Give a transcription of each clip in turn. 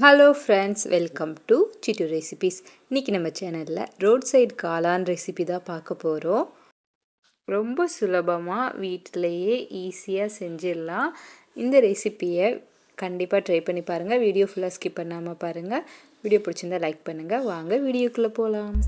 hello friends welcome to Chittu recipes இன்றைக்கி நம்ம சேனலில் ரோட் சைடு காளான் ரெசிபி தான் பார்க்க போகிறோம் ரொம்ப சுலபமாக வீட்டிலையே ஈஸியாக செஞ்சிடலாம் இந்த ரெசிப்பியை கண்டிப்பாக ட்ரை பண்ணி பாருங்கள் வீடியோ ஃபுல்லாக ஸ்கிப் பண்ணாமல் பாருங்கள் வீடியோ பிடிச்சிருந்தா லைக் பண்ணுங்கள் வாங்க வீடியோக்குள்ளே போகலாம்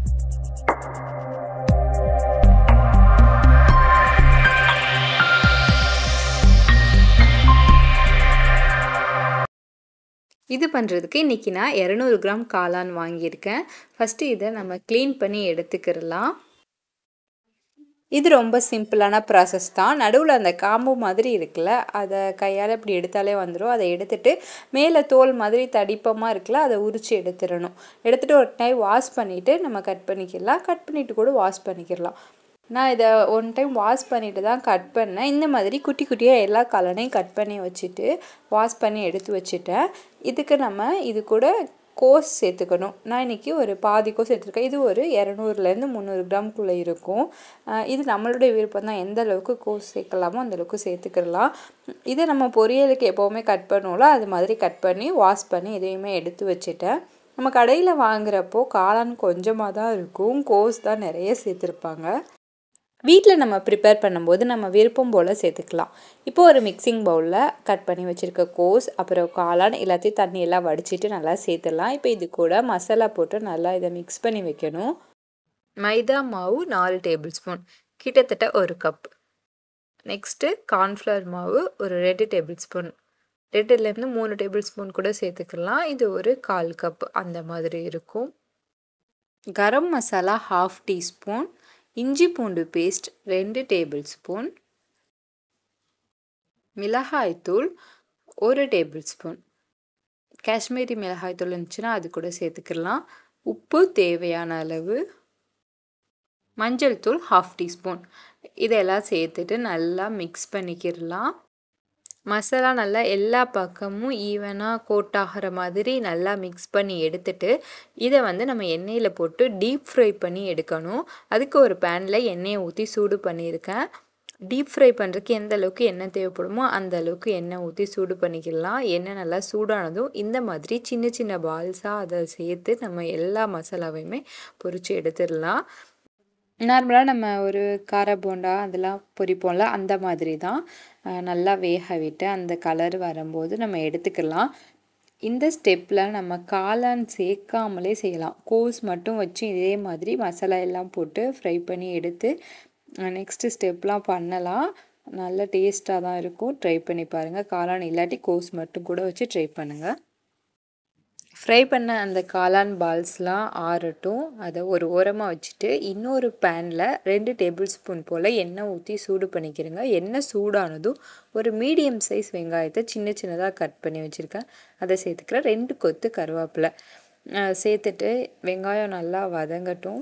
இது பண்ணுறதுக்கு இன்றைக்கி நான் இரநூறு கிராம் காளான் வாங்கியிருக்கேன் ஃபஸ்ட்டு இதை நம்ம க்ளீன் பண்ணி எடுத்துக்கிடலாம் இது ரொம்ப சிம்பிளான ப்ராசஸ் தான் நடுவில் அந்த காம்பு மாதிரி இருக்குல்ல அதை கையால் இப்படி எடுத்தாலே வந்துடும் அதை எடுத்துட்டு மேலே தோல் மாதிரி தடிப்பமாக இருக்குல்ல அதை உரித்து எடுத்துடணும் எடுத்துகிட்டு ஒரு டைம் வாஷ் பண்ணிவிட்டு நம்ம கட் பண்ணிக்கலாம் கட் பண்ணிவிட்டு கூட வாஷ் பண்ணிக்கிடலாம் நான் இதை ஒன் டைம் வாஷ் பண்ணிட்டு தான் கட் பண்ணேன் இந்த மாதிரி குட்டி குட்டியாக எல்லா கலனையும் கட் பண்ணி வச்சுட்டு வாஷ் பண்ணி எடுத்து வச்சுட்டேன் இதுக்கு நம்ம இது கூட கோஸ் சேர்த்துக்கணும் நான் இன்றைக்கி ஒரு பாதி கோஸ் எடுத்துருக்கேன் இது ஒரு இரநூறுலேருந்து முந்நூறு கிராம்குள்ளே இருக்கும் இது நம்மளுடைய விருப்பம் தான் எந்த அளவுக்கு கோஸ் சேர்க்கலாமோ அந்த அளவுக்கு சேர்த்துக்கிடலாம் இதை நம்ம பொரியலுக்கு எப்போவுமே கட் பண்ணுவோம்ல அது மாதிரி கட் பண்ணி வாஷ் பண்ணி இதையுமே எடுத்து வச்சுட்டேன் நம்ம கடையில் வாங்குகிறப்போ காளான் கொஞ்சமாக தான் இருக்கும் கோஸ் தான் நிறைய சேர்த்துருப்பாங்க வீட்டில் நம்ம ப்ரிப்பேர் பண்ணும்போது நம்ம விருப்பம் போல் சேர்த்துக்கலாம் இப்போ ஒரு மிக்சிங் பவுலில் கட் பண்ணி வச்சுருக்க கோஸ் அப்புறம் காளான் எல்லாத்தையும் தண்ணியெல்லாம் வடிச்சிட்டு நல்லா சேர்த்துடலாம் இப்போ இது கூட மசாலா போட்டு நல்லா இதை மிக்ஸ் பண்ணி வைக்கணும் மைதா மாவு நாலு டேபிள் ஸ்பூன் கிட்டத்தட்ட ஒரு கப் நெக்ஸ்ட்டு கார்ன்ஃப்ளவர் மாவு ஒரு ரெண்டு டேபிள் ஸ்பூன் ரெண்டுலேருந்து மூணு டேபிள் ஸ்பூன் கூட சேர்த்துக்கலாம் இது ஒரு கால் கப் அந்த மாதிரி இருக்கும் கரம் மசாலா ஹாஃப் டீஸ்பூன் இஞ்சி பூண்டு பேஸ்ட் ரெண்டு டேபிள் ஸ்பூன் மிளகாய்த்தூள் ஒரு டேபிள் ஸ்பூன் காஷ்மீரி மிளகாய்த்தூள் இருந்துச்சுன்னா அது கூட சேர்த்துக்கலாம் உப்பு தேவையான அளவு மஞ்சள் தூள் ஹாஃப் டீஸ்பூன் இதெல்லாம் சேர்த்துட்டு நல்லா மிக்ஸ் பண்ணிக்கிடலாம் மசாலா நல்லா எல்லா பக்கமும் ஈவனாக கோட் ஆகிற மாதிரி நல்லா மிக்ஸ் பண்ணி எடுத்துட்டு இதை வந்து நம்ம எண்ணெயில் போட்டு டீப் ஃப்ரை பண்ணி எடுக்கணும் அதுக்கு ஒரு பேனில் எண்ணெயை ஊற்றி சூடு பண்ணியிருக்கேன் டீப் ஃப்ரை பண்ணுறதுக்கு எந்த அளவுக்கு எண்ணெய் தேவைப்படுமோ அந்த அளவுக்கு எண்ணெய் ஊற்றி சூடு பண்ணிக்கலாம் எண்ணெய் நல்லா சூடானதும் இந்த மாதிரி சின்ன சின்ன பால்ஸாக அதை சேர்த்து நம்ம எல்லா மசாலாவையுமே பொரித்து எடுத்துடலாம் நார்மலாக நம்ம ஒரு கார போண்டா அதெல்லாம் பொரிப்போம்ல அந்த மாதிரி தான் நல்லா வேக விட்டு அந்த கலர் வரும்போது நம்ம எடுத்துக்கலாம் இந்த ஸ்டெப்பில் நம்ம காளான் சேர்க்காமலே செய்யலாம் கோஸ் மட்டும் வச்சு இதே மாதிரி மசாலா எல்லாம் போட்டு ஃப்ரை பண்ணி எடுத்து நெக்ஸ்ட்டு ஸ்டெப்லாம் பண்ணலாம் நல்ல டேஸ்ட்டாக தான் இருக்கும் ட்ரை பண்ணி பாருங்கள் காளான் இல்லாட்டி கோஸ் மட்டும் கூட வச்சு ட்ரை பண்ணுங்கள் ஃப்ரை பண்ண அந்த காளான் பால்ஸ்லாம் ஆறட்டும் அதை ஒரு ஓரமாக வச்சுட்டு இன்னொரு பேனில் ரெண்டு டேபிள் ஸ்பூன் போல் எண்ணெய் ஊற்றி சூடு பண்ணிக்கிறேங்க எண்ணெய் சூடானதும் ஒரு மீடியம் சைஸ் வெங்காயத்தை சின்ன சின்னதாக கட் பண்ணி வச்சுருக்கேன் அதை சேர்த்துக்கிறேன் ரெண்டு கொத்து கருவேப்பிலை சேர்த்துட்டு வெங்காயம் நல்லா வதங்கட்டும்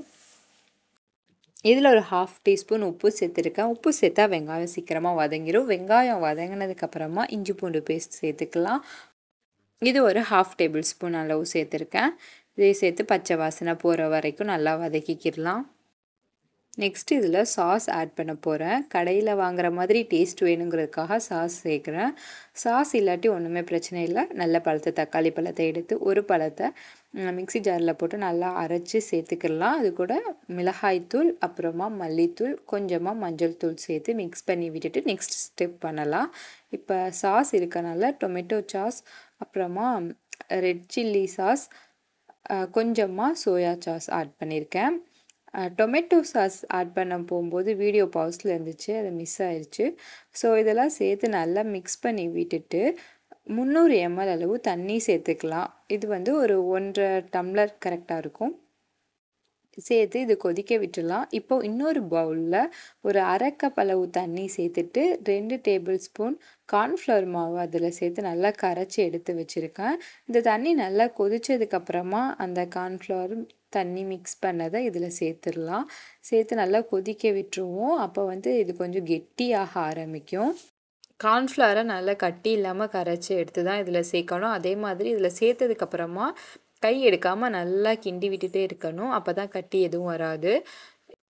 இதில் ஒரு ஹாஃப் டீஸ்பூன் உப்பு சேர்த்துருக்கேன் உப்பு சேர்த்தா வெங்காயம் சீக்கிரமாக வதங்கிடும் வெங்காயம் வதங்கினதுக்கப்புறமா இஞ்சி பூண்டு பேஸ்ட் சேர்த்துக்கலாம் இது ஒரு ஹாஃப் டேபிள் ஸ்பூன் அளவு சேர்த்துருக்கேன் இதை சேர்த்து பச்சை வாசனை போகிற வரைக்கும் நல்லா வதக்கிக்கிடலாம் நெக்ஸ்ட் இதில் சாஸ் ஆட் பண்ண போகிறேன் கடையில் வாங்குற மாதிரி டேஸ்ட் வேணுங்கிறதுக்காக சாஸ் சேர்க்குறேன் சாஸ் இல்லாட்டி ஒன்றுமே பிரச்சனை இல்லை நல்ல பழத்தை தக்காளி பழத்தை எடுத்து ஒரு பழத்தை மிக்சி ஜாரில் போட்டு நல்லா அரைச்சி சேர்த்துக்கிடலாம் அது கூட மிளகாய்த்தூள் அப்புறமா மல்லித்தூள் கொஞ்சமாக மஞ்சள் தூள் சேர்த்து மிக்ஸ் பண்ணி விட்டுட்டு நெக்ஸ்ட் ஸ்டெப் பண்ணலாம் இப்போ சாஸ் இருக்கனால டொமேட்டோ சாஸ் அப்புறமா ரெட் சில்லி சாஸ் கொஞ்சமாக சோயா சாஸ் ஆட் பண்ணியிருக்கேன் டொமேட்டோ சாஸ் ஆட் பண்ண போகும்போது வீடியோ பவுஸில் இருந்துச்சு அது மிஸ் ஆயிடுச்சு ஸோ இதெல்லாம் சேர்த்து நல்லா மிக்ஸ் பண்ணி விட்டுட்டு முந்நூறு எம்எல் அளவு தண்ணி சேர்த்துக்கலாம் இது வந்து ஒரு ஒன்றரை டம்ளர் கரெக்டாக இருக்கும் சேர்த்து இது கொதிக்க விட்டுடலாம் இப்போ இன்னொரு பவுலில் ஒரு அரை கப் அளவு தண்ணி சேர்த்துட்டு ரெண்டு டேபிள் ஸ்பூன் கார்ன்ஃப்ளவர் மாவு அதில் சேர்த்து நல்லா கரைச்சி எடுத்து வச்சுருக்கேன் இந்த தண்ணி நல்லா கொதிச்சதுக்கப்புறமா அந்த கார்ன்ஃப்ளவர் தண்ணி மிக்ஸ் பண்ணதை இதில் சேர்த்துடலாம் சேர்த்து நல்லா கொதிக்க விட்டுருவோம் அப்போ வந்து இது கொஞ்சம் கெட்டியாக ஆரம்பிக்கும் கார்ன்ஃப்ளவரை நல்லா கட்டி இல்லாமல் கரைச்சி எடுத்து தான் இதில் சேர்க்கணும் அதே மாதிரி இதில் சேர்த்ததுக்கப்புறமா கை எடுக்காமல் நல்லா கிண்டி விட்டுட்டே இருக்கணும் அப்போ தான் கட்டி எதுவும் வராது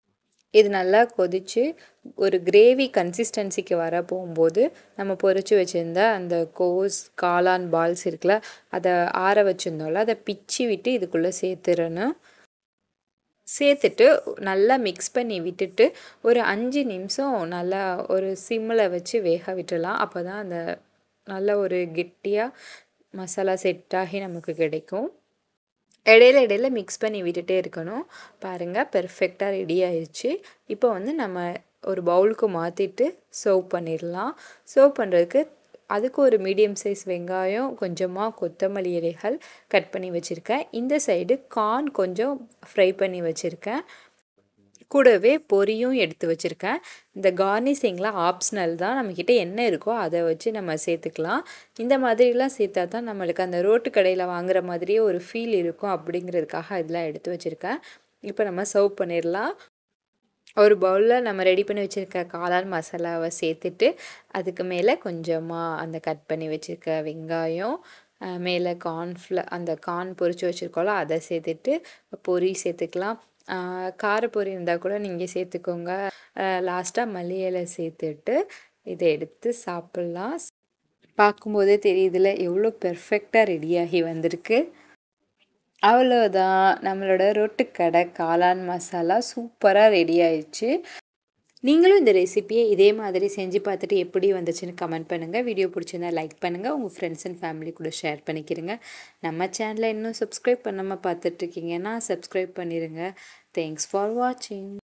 இது நல்லா கொதித்து ஒரு கிரேவி கன்சிஸ்டன்சிக்கு வர போகும்போது நம்ம பொரிச்சு வச்சுருந்த அந்த கோஸ் காளான் பால்ஸ் இருக்குல்ல அதை ஆற வச்சுருந்தோம்ல அதை பிச்சு விட்டு இதுக்குள்ளே சேர்த்துறணும் சேர்த்துட்டு நல்லா மிக்ஸ் பண்ணி விட்டுட்டு ஒரு அஞ்சு நிமிஷம் நல்லா ஒரு சிம்மில் வச்சு வேக விட்டுடலாம் அப்போ தான் அந்த நல்ல ஒரு கெட்டியாக மசாலா செட் ஆகி நமக்கு கிடைக்கும் இடையில இடையில மிக்ஸ் பண்ணி விட்டுட்டே இருக்கணும் பாருங்கள் பெர்ஃபெக்டாக ரெடி ஆயிடுச்சு இப்போ வந்து நம்ம ஒரு பவுலுக்கு மாற்றிட்டு சர்வ் பண்ணிடலாம் சர்வ் பண்ணுறதுக்கு அதுக்கு ஒரு மீடியம் சைஸ் வெங்காயம் கொஞ்சமாக கொத்தமல்லி இலைகள் கட் பண்ணி வச்சுருக்கேன் இந்த சைடு கார்ன் கொஞ்சம் ஃப்ரை பண்ணி வச்சுருக்கேன் கூடவே பொரியும் எடுத்து வச்சுருக்கேன் இந்த கார்னிஷிங்லாம் ஆப்ஷனல் தான் நம்மக்கிட்ட என்ன இருக்கோ அதை வச்சு நம்ம சேர்த்துக்கலாம் இந்த மாதிரிலாம் சேர்த்தா தான் நம்மளுக்கு அந்த ரோட்டு கடையில் வாங்குற மாதிரியே ஒரு ஃபீல் இருக்கும் அப்படிங்கிறதுக்காக இதெல்லாம் எடுத்து வச்சுருக்கேன் இப்போ நம்ம சர்வ் பண்ணிடலாம் ஒரு பவுலில் நம்ம ரெடி பண்ணி வச்சுருக்க காளான் மசாலாவை சேர்த்துட்டு அதுக்கு மேலே கொஞ்சமாக அந்த கட் பண்ணி வச்சுருக்க வெங்காயம் மேலே கார்ன்ஃப்ள அந்த கார்ன் பொரிச்சு வச்சுருக்கோம்ல அதை சேர்த்துட்டு பொரி சேர்த்துக்கலாம் காரப்பொரி இருந்தால் கூட நீங்கள் சேர்த்துக்கோங்க லாஸ்ட்டாக மல்லி இலை சேர்த்துட்டு இதை எடுத்து சாப்பிட்லாம் பார்க்கும்போதே தெரியுதுல எவ்வளோ பெர்ஃபெக்டாக ரெடியாகி வந்திருக்கு அவ்வளோதான் நம்மளோட ரொட்டுக்கடை காளான் மசாலா சூப்பராக ரெடி ஆயிடுச்சு நீங்களும் இந்த ரெசிப்பியை இதே மாதிரி செஞ்சு பார்த்துட்டு எப்படி வந்துச்சுன்னு கமெண்ட் பண்ணுங்கள் வீடியோ பிடிச்சிருந்தா லைக் பண்ணுங்கள் உங்கள் ஃப்ரெண்ட்ஸ் அண்ட் ஃபேமிலி கூட ஷேர் பண்ணிக்கிறங்க நம்ம சேனலை இன்னும் சப்ஸ்கிரைப் பண்ணாமல் பார்த்துட்ருக்கீங்கன்னா சப்ஸ்கிரைப் பண்ணிடுங்க தேங்க்ஸ் ஃபார் வாட்சிங்